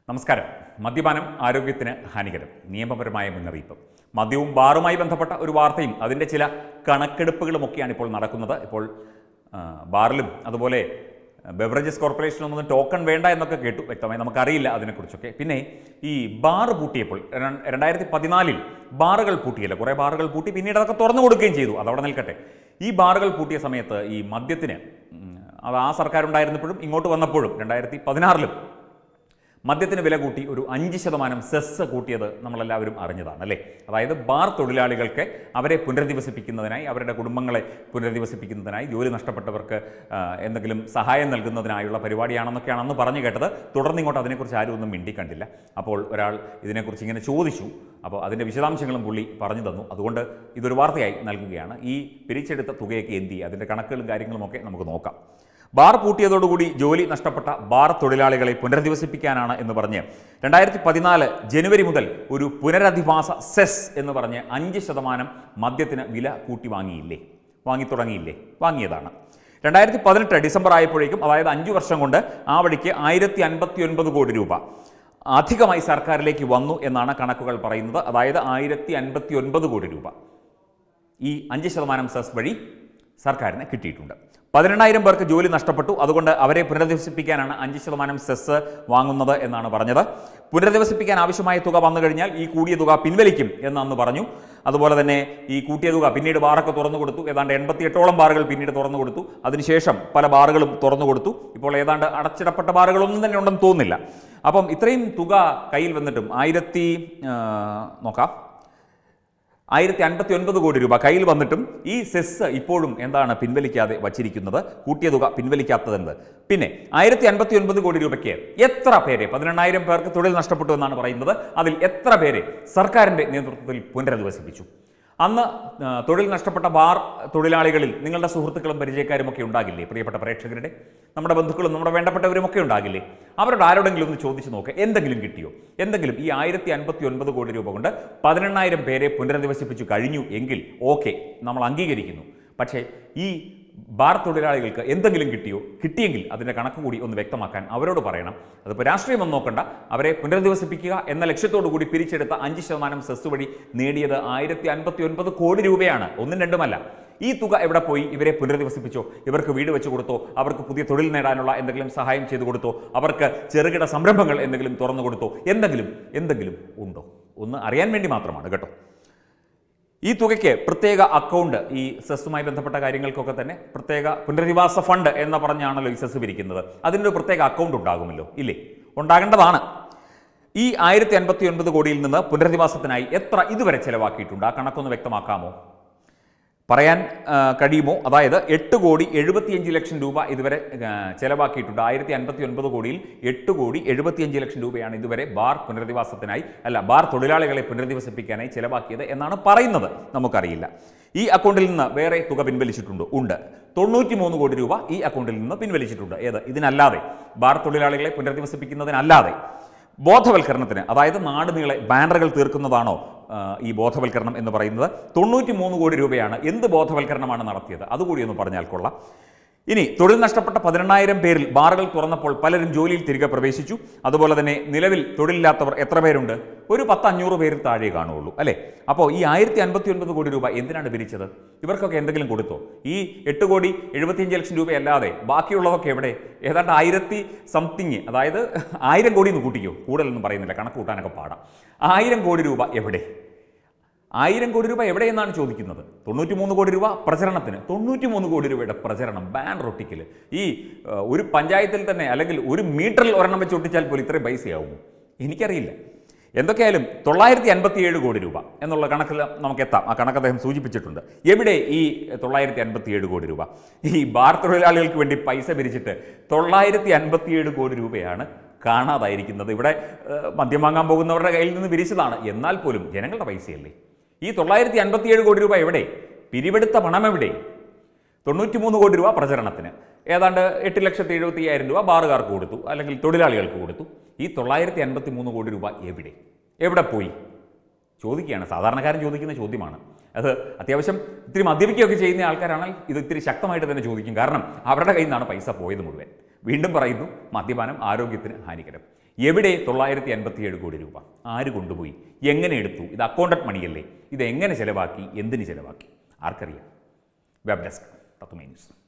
നമസ്കാരം മദ്യപാനം ആരോഗ്യത്തിന് ഹാനികരം നിയമപരമായ മുന്നറിയിപ്പ് മദ്യവും ബാറുമായി ബന്ധപ്പെട്ട ഒരു വാർത്തയും അതിൻ്റെ ചില കണക്കെടുപ്പുകളുമൊക്കെയാണ് ഇപ്പോൾ നടക്കുന്നത് ഇപ്പോൾ ആ, ബാറിലും അതുപോലെ ബെവറേജസ് കോർപ്പറേഷനൊന്നും ടോക്കൺ വേണ്ട എന്നൊക്കെ കേട്ടു വ്യക്തമായി നമുക്കറിയില്ല അതിനെക്കുറിച്ചൊക്കെ പിന്നെ ഈ ബാർ പൂട്ടിയപ്പോൾ ര- രണ്ടായിരത്തി പതിനാലിൽ ബാറുകൾ പൂട്ടിയല്ലോ കുറേ ബാറുകൾ പൂട്ടി പിന്നീട് അതൊക്കെ തുറന്നു കൊടുക്കുകയും ചെയ്തു അതവിടെ നിൽക്കട്ടെ ഈ ബാറുകൾ പൂട്ടിയ സമയത്ത് ഈ മദ്യത്തിന് ഉം, അത് ആ സർക്കാർ ഉണ്ടായിരുന്നപ്പോഴും ഇങ്ങോട്ട് വന്നപ്പോഴും രണ്ടായിരത്തി പതിനാറിലും മദ്യത്തിന് വില കൂട്ടി ഒരു അഞ്ച് ശതമാനം സെസ് കൂട്ടിയത് നമ്മളെല്ലാവരും അറിഞ്ഞതാണ് അല്ലേ അതായത് ബാർ തൊഴിലാളികൾക്ക് അവരെ പുനരധിവസിപ്പിക്കുന്നതിനായി അവരുടെ കുടുംബങ്ങളെ പുനരധിവസിപ്പിക്കുന്നതിനായി ജോലി നഷ്ടപ്പെട്ടവർക്ക് ആ, എന്തെങ്കിലും സഹായം നൽകുന്നതിനായുള്ള പരിപാടിയാണെന്നൊക്കെയാണ് അന്ന് പറഞ്ഞു കേട്ടത് തുടർന്ന് ഇങ്ങോട്ട് അതിനെക്കുറിച്ച് ആരും ഒന്നും മിണ്ടിക്കണ്ടില്ല അപ്പോൾ ഒരാൾ ഇതിനെക്കുറിച്ച് ഇങ്ങനെ ചോദിച്ചു അപ്പോൾ അതിൻ്റെ വിശദാംശങ്ങളും പുള്ളി പറഞ്ഞു തന്നു അതുകൊണ്ട് ഇതൊരു വാർത്തയായി നൽകുകയാണ് ഈ പിരിച്ചെടുത്ത തുകയൊക്കെ എന്ത് ചെയ്യുക അതിൻ്റെ കണക്കുകളും കാര്യങ്ങളുമൊക്കെ നമുക്ക് നോക്കാം ബാർ പൂട്ടിയതോടുകൂടി ജോലി നഷ്ടപ്പെട്ട ബാർ തൊഴിലാളികളെ പുനരധിവസിപ്പിക്കാനാണ് എന്ന് പറഞ്ഞ് രണ്ടായിരത്തി പതിനാല് ജനുവരി മുതൽ ഒരു പുനരധിവാസ സെസ് എന്ന് പറഞ്ഞ് അഞ്ച് ശതമാനം മദ്യത്തിന് വില കൂട്ടി വാങ്ങിയില്ലേ വാങ്ങി തുടങ്ങിയില്ലേ വാങ്ങിയതാണ് രണ്ടായിരത്തി പതിനെട്ട് ഡിസംബർ ആയപ്പോഴേക്കും അതായത് അഞ്ച് വർഷം കൊണ്ട് ആ വഴിക്ക് ആയിരത്തി അൻപത്തി ഒൻപത് കോടി രൂപ അധികമായി സർക്കാരിലേക്ക് വന്നു എന്നാണ് കണക്കുകൾ പറയുന്നത് അതായത് ആയിരത്തി അൻപത്തി ഒൻപത് കോടി രൂപ ഈ അഞ്ച് ശതമാനം സെസ് വഴി സർക്കാരിന് കിട്ടിയിട്ടുണ്ട് പതിനെണ്ണായിരം പേർക്ക് ജോലി നഷ്ടപ്പെട്ടു അതുകൊണ്ട് അവരെ പുനരധിവസിപ്പിക്കാനാണ് അഞ്ച് ശതമാനം സെസ് വാങ്ങുന്നത് എന്നാണ് പറഞ്ഞത് പുനരധിവസിപ്പിക്കാൻ ആവശ്യമായ തുക വന്നു കഴിഞ്ഞാൽ ഈ കൂടിയ തുക പിൻവലിക്കും എന്ന് അന്ന് പറഞ്ഞു അതുപോലെ തന്നെ ഈ കൂട്ടിയ തുക പിന്നീട് ബാറൊക്കെ തുറന്നു കൊടുത്തു ഏതാണ്ട് എൺപത്തിയെട്ടോളം ബാറുകൾ പിന്നീട് തുറന്നു കൊടുത്തു അതിനുശേഷം പല ബാറുകളും തുറന്നു കൊടുത്തു ഇപ്പോൾ ഏതാണ്ട് അടച്ചിടപ്പെട്ട ബാറുകളൊന്നും തന്നെ ഉണ്ടെന്ന് തോന്നുന്നില്ല അപ്പം ഇത്രയും തുക കയ്യിൽ വന്നിട്ടും ആയിരത്തി ആ, നോക്കാം ആയിരത്തി അൻപത്തി ഒൻപത് കോടി രൂപ കയ്യിൽ വന്നിട്ടും ഈ സെസ് ഇപ്പോഴും എന്താണ് പിൻവലിക്കാതെ വച്ചിരിക്കുന്നത് കൂട്ടിയ തുക പിൻവലിക്കാത്തതെന്ത് പിന്നെ ആയിരത്തി അൻപത്തി ഒൻപത് കോടി രൂപയ്ക്ക് എത്ര പേരെ പതിനെണ്ണായിരം പേർക്ക് തൊഴിൽ നഷ്ടപ്പെട്ടു എന്നാണ് പറയുന്നത് അതിൽ എത്ര പേരെ സർക്കാരിൻ്റെ നേതൃത്വത്തിൽ പുനരധിവസിപ്പിച്ചു അന്ന് ആ, തൊഴിൽ നഷ്ടപ്പെട്ട ബാർ തൊഴിലാളികളിൽ നിങ്ങളുടെ സുഹൃത്തുക്കളും പരിചയക്കാരും ഒക്കെ ഉണ്ടാകില്ലേ പ്രിയപ്പെട്ട പ്രേക്ഷകരുടെ നമ്മുടെ ബന്ധുക്കളും നമ്മുടെ വേണ്ടപ്പെട്ടവരും ഒക്കെ ഉണ്ടാകില്ലേ അവരോട് ആരോടെങ്കിലും ഒന്ന് ചോദിച്ചു നോക്ക് എന്തെങ്കിലും കിട്ടിയോ എന്തെങ്കിലും ഈ ആയിരത്തി അൻപത്തി ഒൻപത് കോടി രൂപ കൊണ്ട് പതിനെണ്ണായിരം പേരെ പുനരധിവസിപ്പിച്ചു കഴിഞ്ഞു എങ്കിൽ ഓക്കെ നമ്മൾ അംഗീകരിക്കുന്നു പക്ഷേ ഈ ബാർ തൊഴിലാളികൾക്ക് എന്തെങ്കിലും കിട്ടിയോ കിട്ടിയെങ്കിൽ അതിൻ്റെ കണക്ക് കൂടി ഒന്ന് വ്യക്തമാക്കാൻ അവരോട് പറയണം അതിപ്പോൾ രാഷ്ട്രീയമൊന്നും നോക്കണ്ട അവരെ പുനരധിവസിപ്പിക്കുക എന്ന ലക്ഷ്യത്തോടു കൂടി പിരിച്ചെടുത്ത അഞ്ച് ശതമാനം സെസ് വഴി നേടിയത് ആയിരത്തി അൻപത്തി ഒൻപത് കോടി രൂപയാണ് ഒന്നും രണ്ടുമല്ല ഈ തുക എവിടെ പോയി ഇവരെ പുനരധിവസിപ്പിച്ചോ ഇവർക്ക് വീട് വെച്ച് കൊടുത്തോ അവർക്ക് പുതിയ തൊഴിൽ നേടാനുള്ള എന്തെങ്കിലും സഹായം ചെയ്തു കൊടുത്തോ അവർക്ക് ചെറുകിട സംരംഭങ്ങൾ എന്തെങ്കിലും തുറന്നു കൊടുത്തോ എന്തെങ്കിലും എന്തെങ്കിലും ഉണ്ടോ ഒന്ന് അറിയാൻ വേണ്ടി മാത്രമാണ് കേട്ടോ ഈ തുകയ്ക്ക് പ്രത്യേക അക്കൗണ്ട് ഈ സെസ്സുമായി ബന്ധപ്പെട്ട കാര്യങ്ങൾക്കൊക്കെ തന്നെ പ്രത്യേക പുനരധിവാസ ഫണ്ട് എന്ന് പറഞ്ഞാണല്ലോ ഈ സെസ് പിരിക്കുന്നത് അതിൻ്റെ ഒരു പ്രത്യേക അക്കൗണ്ട് ഉണ്ടാകുമല്ലോ ഇല്ലേ ഉണ്ടാകേണ്ടതാണ് ഈ ആയിരത്തി അൻപത്തി ഒൻപത് കോടിയിൽ നിന്ന് പുനരധിവാസത്തിനായി എത്ര ഇതുവരെ ചെലവാക്കിയിട്ടുണ്ട് ആ കണക്കൊന്ന് വ്യക്തമാക്കാമോ പറയാൻ ആ, കഴിയുമോ അതായത് എട്ട് കോടി എഴുപത്തിയഞ്ച് ലക്ഷം രൂപ ഇതുവരെ ആ, ചെലവാക്കിയിട്ടുണ്ട് ആയിരത്തി അൻപത്തി ഒൻപത് കോടിയിൽ എട്ട് കോടി എഴുപത്തിയഞ്ച് ലക്ഷം രൂപയാണ് ഇതുവരെ ബാർ പുനരധിവാസത്തിനായി അല്ല ബാർ തൊഴിലാളികളെ പുനരധിവസിപ്പിക്കാനായി ചെലവാക്കിയത് എന്നാണ് പറയുന്നത് നമുക്കറിയില്ല ഈ അക്കൗണ്ടിൽ നിന്ന് വേറെ തുക പിൻവലിച്ചിട്ടുണ്ട് ഉണ്ട് തൊണ്ണൂറ്റി മൂന്ന് കോടി രൂപ ഈ അക്കൗണ്ടിൽ നിന്ന് പിൻവലിച്ചിട്ടുണ്ട് ഏത് ഇതിനല്ലാതെ ബാർ തൊഴിലാളികളെ പുനരധിവസിപ്പിക്കുന്നതിനല്ലാതെ ബോധവൽക്കരണത്തിന് അതായത് നാട് നീളെ ബാനറുകൾ തീർക്കുന്നതാണോ ആ, ഈ ബോധവൽക്കരണം എന്ന് പറയുന്നത് തൊണ്ണൂറ്റി മൂന്ന് കോടി രൂപയാണ് എന്ത് ബോധവൽക്കരണമാണ് നടത്തിയത് അതുകൂടി ഒന്ന് പറഞ്ഞാൽ കൊള്ളാം ഇനി തൊഴിൽ നഷ്ടപ്പെട്ട പതിനെണ്ണായിരം പേരിൽ ബാറുകൾ തുറന്നപ്പോൾ പലരും ജോലിയിൽ തിരികെ പ്രവേശിച്ചു അതുപോലെ തന്നെ നിലവിൽ തൊഴിലില്ലാത്തവർ എത്ര പേരുണ്ട് ഒരു പത്ത് അഞ്ഞൂറ് പേരിൽ താഴെ കാണുകയുള്ളൂ അല്ലേ അപ്പോൾ ഈ ആയിരത്തി അൻപത്തി ഒൻപത് കോടി രൂപ എന്തിനാണ് പിരിച്ചത് ഇവർക്കൊക്കെ എന്തെങ്കിലും കൊടുത്തോ ഈ എട്ട് കോടി എഴുപത്തിയഞ്ച് ലക്ഷം രൂപയല്ലാതെ ബാക്കിയുള്ളതൊക്കെ എവിടെ ഏതാണ്ട് ആയിരത്തി സംതിങ് അതായത് ആയിരം കോടി എന്ന് കൂട്ടിക്കോ കൂടുതലൊന്നും പറയുന്നില്ല കണക്ക് കൂട്ടാനൊക്കെ പാടാം ആയിരം കോടി രൂപ എവിടെ ആയിരം കോടി രൂപ എവിടെയെന്നാണ് ചോദിക്കുന്നത് തൊണ്ണൂറ്റി മൂന്ന് കോടി രൂപ പ്രചരണത്തിന് തൊണ്ണൂറ്റി മൂന്ന് കോടി രൂപയുടെ പ്രചരണം ബാൻ ഒട്ടിക്കൽ ഈ ഏഹ്, ഒരു പഞ്ചായത്തിൽ തന്നെ അല്ലെങ്കിൽ ഒരു മീറ്ററിൽ ഒരെണ്ണം വെച്ച് ഒട്ടിച്ചാൽ പോലും ഇത്രയും പൈസയാവുമോ എനിക്കറിയില്ല എന്തൊക്കെയായാലും തൊള്ളായിരത്തി അൻപത്തി ഏഴ് കോടി രൂപ എന്നുള്ള കണക്കിൽ നമുക്ക് എത്താം ആ കണക്ക് അദ്ദേഹം സൂചിപ്പിച്ചിട്ടുണ്ട് എവിടെ ഈ തൊള്ളായിരത്തി അൻപത്തി ഏഴ് കോടി രൂപ ഈ ബാർ തൊഴിലാളികൾക്ക് വേണ്ടി പൈസ പിരിച്ചിട്ട് തൊള്ളായിരത്തി അൻപത്തി ഏഴ് കോടി രൂപയാണ് കാണാതായിരിക്കുന്നത് ഇവിടെ ഏഹ്, മദ്യം വാങ്ങാൻ പോകുന്നവരുടെ കയ്യിൽ നിന്ന് പിരിച്ചതാണ് എന്നാൽ പോലും ജനങ്ങളുടെ പൈസയല്ലേ ഈ തൊള്ളായിരത്തി അൻപത്തിയേഴ് കോടി രൂപ എവിടെ പിരിവെടുത്ത പണം എവിടെ തൊണ്ണൂറ്റി മൂന്ന് കോടി രൂപ പ്രചരണത്തിന് ഏതാണ്ട് എട്ട് ലക്ഷത്തി എഴുപത്തി അയ്യായിരം രൂപ ബാറുകാർക്ക് കൊടുത്തു അല്ലെങ്കിൽ തൊഴിലാളികൾക്ക് കൊടുത്തു ഈ തൊള്ളായിരത്തി അൻപത്തി മൂന്ന് കോടി രൂപ എവിടെ എവിടെ പോയി ചോദിക്കുകയാണ് സാധാരണക്കാരൻ ചോദിക്കുന്ന ചോദ്യമാണ് അത് അത്യാവശ്യം ഇത്തിരി മദ്യപിക്കുകയൊക്കെ ചെയ്യുന്ന ആൾക്കാരാണെങ്കിൽ ഇത് ഇത്തിരി ശക്തമായിട്ട് തന്നെ ചോദിക്കും കാരണം അവരുടെ കയ്യിൽ നിന്നാണ് പൈസ പോയത് മുഴുവൻ വീണ്ടും പറയുന്നു മദ്യപാനം ആരോഗ്യത്തിന് ഹാനികരം എവിടെ തൊള്ളായിരത്തി അൻപത്തിയേഴ് കോടി രൂപ ആര് കൊണ്ടുപോയി എങ്ങനെ എടുത്തു ഇത് അക്കൗണ്ടന്റ് മണിയല്ലേ ഇത് എങ്ങനെ ചിലവാക്കി എന്തിന് ചിലവാക്കി ആർക്കറിയാം വെബ് ഡെസ്ക് തത്വമേ ന്യൂസ്